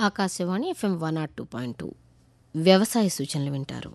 Akashvani FM one nought two point two వ్యవసాయ సూచనలు వింటారు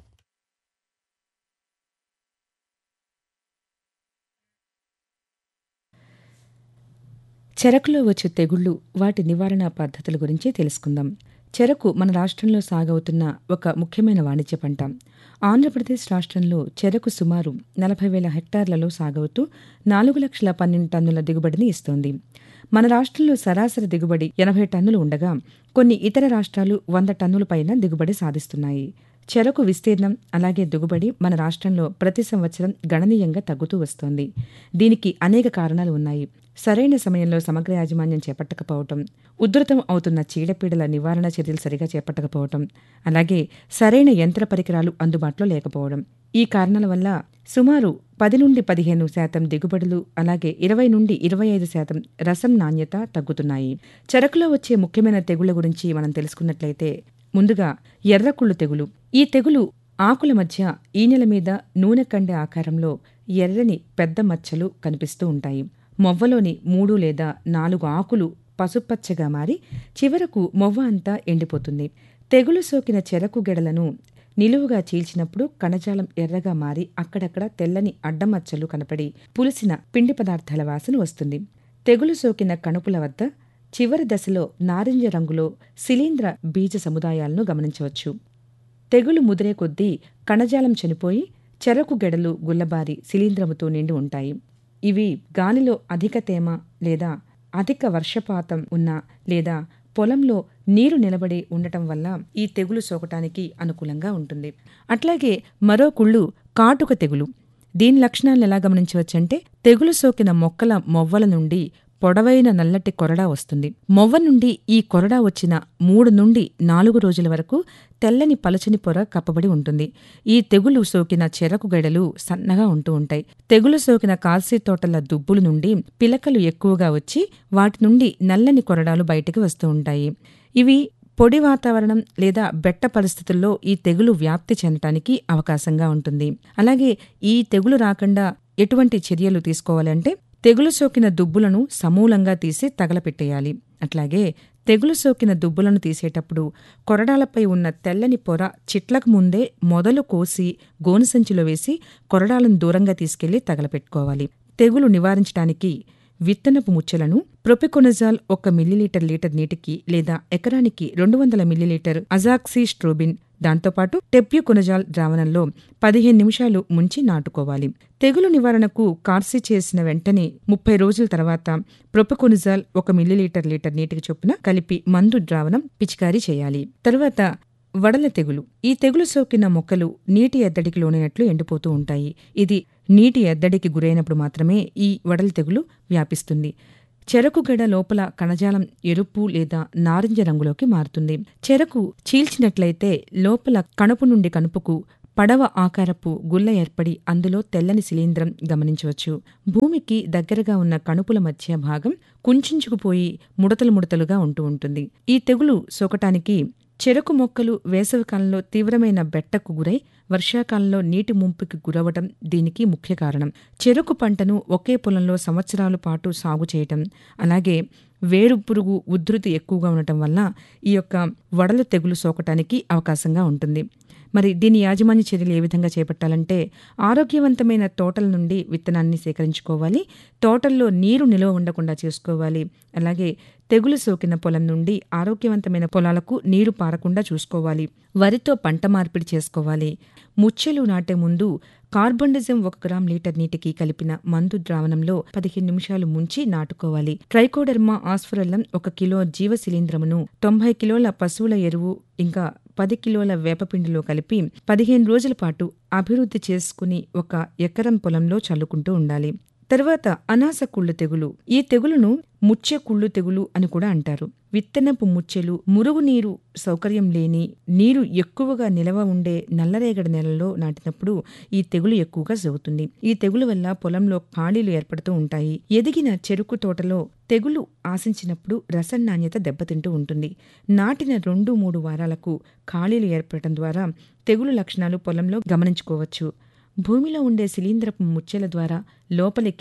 చెరకులో వచ్చే తెగుళ్లు వాటి నివారణ పద్ధతుల గురించి తెలుసుకుందాం చెరకు మన రాష్ట్రంలో సాగవుతున్న ఒక ముఖ్యమైన వాణిజ్య పంట ఆంధ్రప్రదేశ్ రాష్ట్రంలో చెరకు సుమారు నలభై వేల హెక్టార్లలో సాగవుతూ నాలుగు లక్షల పన్నెండు టన్నుల దిగుబడిని ఇస్తోంది మన రాష్ట్రంలో సరాసరి దిగుబడి ఎనభై టన్నులు ఉండగా కొన్ని ఇతర రాష్ట్రాలు వంద టన్నుల పైన దిగుబడి సాధిస్తున్నాయి చెరకు విస్తీర్ణం అలాగే దిగుబడి మన రాష్ట్రంలో ప్రతి సంవత్సరం గణనీయంగా తగ్గుతూ వస్తోంది దీనికి అనేక కారణాలు ఉన్నాయి సరైన సమయంలో సమగ్ర యాజమాన్యం చేపట్టకపోవటం ఉధృతం అవుతున్న చీడపీడల నివారణ చర్యలు సరిగా చేపట్టకపోవటం అలాగే సరైన యంత్ర పరికరాలు అందుబాటులో లేకపోవడం ఈ కారణాల వల్ల సుమారు పది నుండి పదిహేను శాతం దిగుబడులు అలాగే ఇరవై నుండి ఇరవై ఐదు శాతం రసం నాణ్యత తగ్గుతున్నాయి చెరకులో వచ్చే ముఖ్యమైన తెగుళ్ల గురించి మనం తెలుసుకున్నట్లయితే ముందుగా ఎర్రకుళ్ళు తెగులు ఈ తెగులు ఆకుల మధ్య ఈనెల మీద నూనె కండె ఆకారంలో ఎర్రని పెద్ద మచ్చలు కనిపిస్తూ ఉంటాయి మొవ్వలోని మూడు లేదా నాలుగు ఆకులు పసుపచ్చగా మారి చివరకు మొవ్వ అంతా ఎండిపోతుంది తెగులు సోకిన చెరకు గెడలను నిలువుగా చీల్చినప్పుడు కణజాలం ఎర్రగా మారి అక్కడక్కడ తెల్లని అడ్డమచ్చలు కనపడి పులిసిన పిండి పదార్థాల వాసన వస్తుంది తెగులు సోకిన కణుపుల వద్ద చివరి దశలో నారింజ రంగులో శిలీంద్ర బీజ సముదాయాలను గమనించవచ్చు తెగులు ముదిరే కొద్దీ కణజాలం చనిపోయి చెరకు గెడలు గుల్లబారి శిలీంద్రముతో నిండి ఉంటాయి ఇవి గాలిలో అధిక తేమ లేదా అధిక వర్షపాతం ఉన్న లేదా పొలంలో నీరు నిలబడి ఉండటం వల్ల ఈ తెగులు సోకటానికి అనుకూలంగా ఉంటుంది అట్లాగే మరో కుళ్ళు కాటుక తెగులు దీని లక్షణాలను ఎలా గమనించవచ్చంటే తెగులు సోకిన మొక్కల మొవ్వల నుండి పొడవైన నల్లటి కొరడా వస్తుంది మొవ్వ నుండి ఈ కొరడా వచ్చిన మూడు నుండి నాలుగు రోజుల వరకు తెల్లని పలచని పొర కప్పబడి ఉంటుంది ఈ తెగులు సోకిన చెరకు గెడలు సన్నగా ఉంటూ ఉంటాయి తెగులు సోకిన కాల్సీ తోటల దుబ్బుల నుండి పిలకలు ఎక్కువగా వచ్చి వాటి నుండి నల్లని కొరడాలు బయటికి వస్తూ ఉంటాయి ఇవి పొడి వాతావరణం లేదా బెట్ట పరిస్థితుల్లో ఈ తెగులు వ్యాప్తి చెందటానికి అవకాశంగా ఉంటుంది అలాగే ఈ తెగులు రాకుండా ఎటువంటి చర్యలు తీసుకోవాలంటే తెగులు సోకిన దుబ్బులను సమూలంగా తీసి తగలపెట్టేయాలి అట్లాగే తెగులు సోకిన దుబ్బులను తీసేటప్పుడు కొరడాలపై ఉన్న తెల్లని పొర చిట్లకు ముందే మొదలు కోసి గోనుసంచిలో వేసి కొరడాలను దూరంగా తీసుకెళ్లి తగలపెట్టుకోవాలి తెగులు నివారించడానికి విత్తనపు ముచ్చలను ప్రొపికొనజాల్ ఒక మిల్లీలీటర్ లీటర్ నీటికి లేదా ఎకరానికి రెండు వందల మిల్లీలీటర్ అజాక్సీ స్ట్రోబిన్ దాంతోపాటు టెప్యూకొనజాల్ ద్రావణంలో పదిహేను నిమిషాలు ముంచి నాటుకోవాలి తెగులు నివారణకు కార్సి చేసిన వెంటనే ముప్పై రోజుల తర్వాత ప్రొపకొనిజాల్ ఒక మిల్లీలీటర్ లీటర్ నీటికి చొప్పున కలిపి మందు ద్రావణం పిచికారీ చేయాలి తరువాత వడల తెగులు ఈ తెగులు సోకిన మొక్కలు నీటి ఎద్దడికి లోనైనట్లు ఎండిపోతూ ఉంటాయి ఇది నీటి ఎద్దడికి గురైనప్పుడు మాత్రమే ఈ వడల తెగులు వ్యాపిస్తుంది చెరకు గడ లోపల కణజాలం ఎరుపు లేదా నారింజ రంగులోకి మారుతుంది చెరకు చీల్చినట్లయితే లోపల కణుపు నుండి కణుపుకు పడవ ఆకారపు గుల్ల ఏర్పడి అందులో తెల్లని శిలీంద్రం గమనించవచ్చు భూమికి దగ్గరగా ఉన్న కణుపుల మధ్య భాగం కుంచుకుపోయి ముడతలు ముడతలుగా ఉంటూ ఉంటుంది ఈ తెగులు సోకటానికి చెరకు మొక్కలు వేసవికాలంలో తీవ్రమైన బెట్టకు గురై వర్షాకాలంలో నీటి ముంపుకి గురవటం దీనికి ముఖ్య కారణం చెరకు పంటను ఒకే పొలంలో సంవత్సరాల పాటు సాగు చేయటం అలాగే వేరు పురుగు ఉధృతి ఎక్కువగా ఉండటం వల్ల ఈ యొక్క వడలు తెగులు సోకటానికి అవకాశంగా ఉంటుంది మరి దీని యాజమాన్య చర్యలు ఏ విధంగా చేపట్టాలంటే ఆరోగ్యవంతమైన తోటల నుండి విత్తనాన్ని సేకరించుకోవాలి తోటల్లో నీరు నిల్వ ఉండకుండా చూసుకోవాలి అలాగే తెగులు సోకిన పొలం నుండి ఆరోగ్యవంతమైన పొలాలకు నీరు పారకుండా చూసుకోవాలి వరితో పంట మార్పిడి చేసుకోవాలి ముచ్చెలు నాటే ముందు కార్బన్డిజం ఒక గ్రామ్ లీటర్ నీటికి కలిపిన మందు ద్రావణంలో పదిహేను నిమిషాలు ముంచి నాటుకోవాలి ట్రైకోడర్మా ఆస్ఫరల్లం ఒక కిలో జీవ శిలీంద్రమును తొంభై కిలోల పశువుల ఎరువు ఇంకా పది కిలోల వేపపిండిలో కలిపి పదిహేను రోజుల పాటు అభివృద్ధి చేసుకుని ఒక ఎకరం పొలంలో చల్లుకుంటూ ఉండాలి తర్వాత అనాస కుళ్ళు తెగులు ఈ తెగులును ముచ్చె కుళ్ళు తెగులు అని కూడా అంటారు విత్తనపు ముచ్చెలు మురుగునీరు సౌకర్యం లేని నీరు ఎక్కువగా నిలవ ఉండే నల్లరేగడి నెలలో నాటినప్పుడు ఈ తెగులు ఎక్కువగా సోకుతుంది ఈ తెగులు వల్ల పొలంలో ఖాళీలు ఏర్పడుతూ ఉంటాయి ఎదిగిన చెరుకు తోటలో తెగులు ఆశించినప్పుడు రసం నాణ్యత దెబ్బతింటూ ఉంటుంది నాటిన రెండు మూడు వారాలకు ఖాళీలు ఏర్పడటం ద్వారా తెగులు లక్షణాలు పొలంలో గమనించుకోవచ్చు భూమిలో ఉండే శిలీంద్రపు ముచ్చెల ద్వారా లోపలికి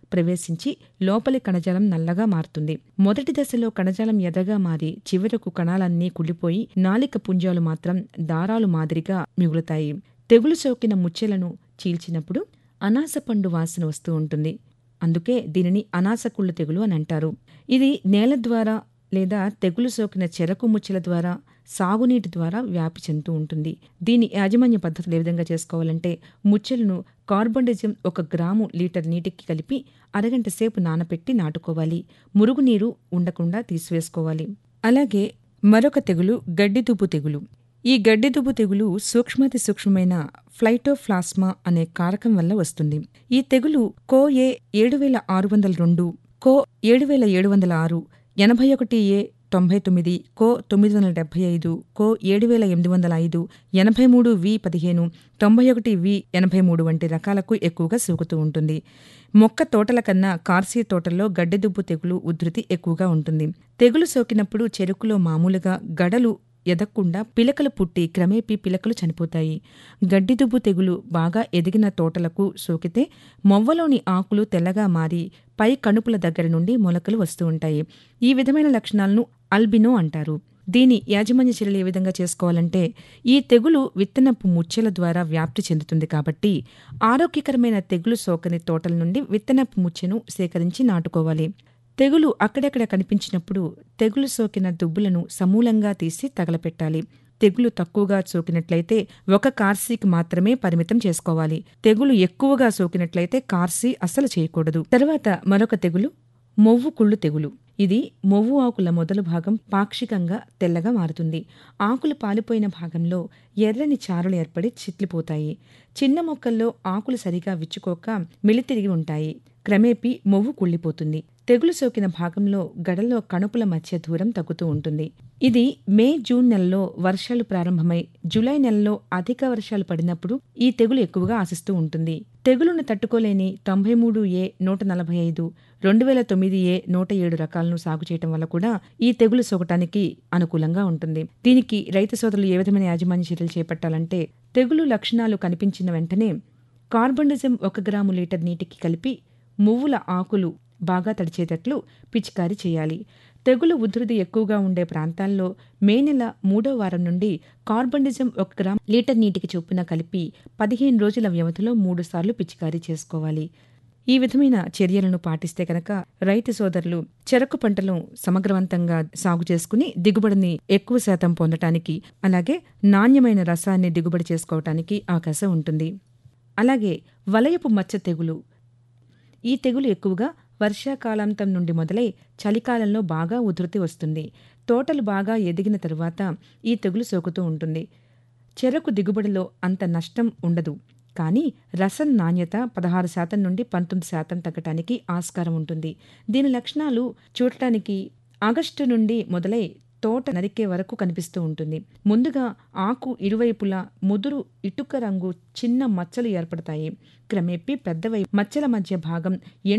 ప్రవేశించి లోపలి కణజాలం నల్లగా మారుతుంది మొదటి దశలో కణజాలం ఎదగా మారి చివరకు కణాలన్నీ కుళ్ళిపోయి నాలిక పుంజాలు మాత్రం దారాలు మాదిరిగా మిగులుతాయి తెగులు సోకిన ముచ్చెలను చీల్చినప్పుడు అనాసపండు వాసన వస్తూ ఉంటుంది అందుకే దీనిని అనాసకుళ్ళు తెగులు అని అంటారు ఇది నేల ద్వారా లేదా తెగులు సోకిన చెరకు ముచ్చెల ద్వారా సాగునీటి ద్వారా వ్యాపి చెందుతూ ఉంటుంది దీని యాజమాన్య పద్ధతులు ఏ విధంగా చేసుకోవాలంటే ముచ్చెలను కార్బోండిజం ఒక గ్రాము లీటర్ నీటికి కలిపి అరగంట సేపు నానపెట్టి నాటుకోవాలి మురుగునీరు ఉండకుండా తీసివేసుకోవాలి అలాగే మరొక తెగులు గడ్డిదుబ్బు తెగులు ఈ గడ్డిదుబ్బు తెగులు సూక్ష్మాతి సూక్ష్మమైన ఫ్లైటోఫ్లాస్మా అనే కారకం వల్ల వస్తుంది ఈ తెగులు కో ఏ ఏడు వేల ఆరు వందల రెండు కో ఏడు వేల ఏడు వందల ఆరు ఎనభై ఒకటి ఏ తొంభై తొమ్మిది కో తొమ్మిది వందల డెబ్బై ఐదు కో ఏడు వేల ఎనిమిది వందల ఐదు ఎనభై మూడు వి పదిహేను తొంభై ఒకటి వి ఎనభై మూడు వంటి రకాలకు ఎక్కువగా సోకుతూ ఉంటుంది మొక్క తోటల కన్నా కార్సీ తోటల్లో గడ్డిదుబ్బు తెగులు ఉధృతి ఎక్కువగా ఉంటుంది తెగులు సోకినప్పుడు చెరుకులో మామూలుగా గడలు ఎదక్కుండా పిలకలు పుట్టి క్రమేపీ పిలకలు చనిపోతాయి గడ్డిదుబ్బు తెగులు బాగా ఎదిగిన తోటలకు సోకితే మొవ్వలోని ఆకులు తెల్లగా మారి పై కణుపుల దగ్గర నుండి మొలకలు వస్తూ ఉంటాయి ఈ విధమైన లక్షణాలను అల్బినో అంటారు దీని యాజమాన్య చర్యలు ఏ విధంగా చేసుకోవాలంటే ఈ తెగులు విత్తనపు ముచ్చెల ద్వారా వ్యాప్తి చెందుతుంది కాబట్టి ఆరోగ్యకరమైన తెగులు సోకని తోటల నుండి విత్తనపు ముచ్చెను సేకరించి నాటుకోవాలి తెగులు అక్కడక్కడ కనిపించినప్పుడు తెగులు సోకిన దుబ్బులను సమూలంగా తీసి తగలపెట్టాలి తెగులు తక్కువగా సోకినట్లయితే ఒక కార్సీకి మాత్రమే పరిమితం చేసుకోవాలి తెగులు ఎక్కువగా సోకినట్లయితే కార్సీ అస్సలు చేయకూడదు తర్వాత మరొక తెగులు మొవ్వు కుళ్ళు తెగులు ఇది మొవ్వు ఆకుల మొదలు భాగం పాక్షికంగా తెల్లగా మారుతుంది ఆకులు పాలిపోయిన భాగంలో ఎర్రని చారులు ఏర్పడి చిట్లిపోతాయి చిన్న మొక్కల్లో ఆకులు సరిగా విచ్చుకోక మిలితిరిగి ఉంటాయి క్రమేపీ మొవ్వు కుళ్ళిపోతుంది తెగులు సోకిన భాగంలో గడలో కణుపుల మధ్య దూరం తగ్గుతూ ఉంటుంది ఇది మే జూన్ నెలలో వర్షాలు ప్రారంభమై జూలై నెలలో అధిక వర్షాలు పడినప్పుడు ఈ తెగులు ఎక్కువగా ఆశిస్తూ ఉంటుంది తెగులును తట్టుకోలేని తొంభై మూడు ఏ నూట నలభై ఐదు రెండు వేల తొమ్మిది ఏ నూట ఏడు రకాలను సాగు చేయటం వల్ల కూడా ఈ తెగులు సోకటానికి అనుకూలంగా ఉంటుంది దీనికి రైతు సోదరులు ఏ విధమైన యాజమాన్య చర్యలు చేపట్టాలంటే తెగులు లక్షణాలు కనిపించిన వెంటనే కార్బన్డిజం ఒక గ్రాము లీటర్ నీటికి కలిపి మువ్వుల ఆకులు బాగా తడిచేటట్లు పిచికారీ చేయాలి తెగులు ఉధృతి ఎక్కువగా ఉండే ప్రాంతాల్లో మే నెల మూడో వారం నుండి కార్బన్డిజం ఒక గ్రామ్ లీటర్ నీటికి చొప్పున కలిపి పదిహేను రోజుల వ్యవధిలో మూడుసార్లు పిచికారీ చేసుకోవాలి ఈ విధమైన చర్యలను పాటిస్తే కనుక రైతు సోదరులు చెరకు పంటలను సమగ్రవంతంగా సాగు చేసుకుని దిగుబడిని ఎక్కువ శాతం పొందటానికి అలాగే నాణ్యమైన రసాన్ని దిగుబడి చేసుకోవటానికి అవకాశం ఉంటుంది అలాగే వలయపు మచ్చ తెగులు ఈ తెగులు ఎక్కువగా వర్షాకాలాంతం నుండి మొదలై చలికాలంలో బాగా ఉధృతి వస్తుంది తోటలు బాగా ఎదిగిన తరువాత ఈ తెగులు సోకుతూ ఉంటుంది చెరకు దిగుబడిలో అంత నష్టం ఉండదు కానీ రసం నాణ్యత పదహారు శాతం నుండి పంతొమ్మిది శాతం తగ్గటానికి ఆస్కారం ఉంటుంది దీని లక్షణాలు చూడటానికి ఆగస్టు నుండి మొదలై తోట నరికే వరకు కనిపిస్తూ ఉంటుంది ముందుగా ఆకు ఇరువైపులా ముదురు ఇటుక రంగు చిన్న మచ్చలు ఏర్పడతాయి క్రమేపీ పెద్దవై మచ్చల మధ్య భాగం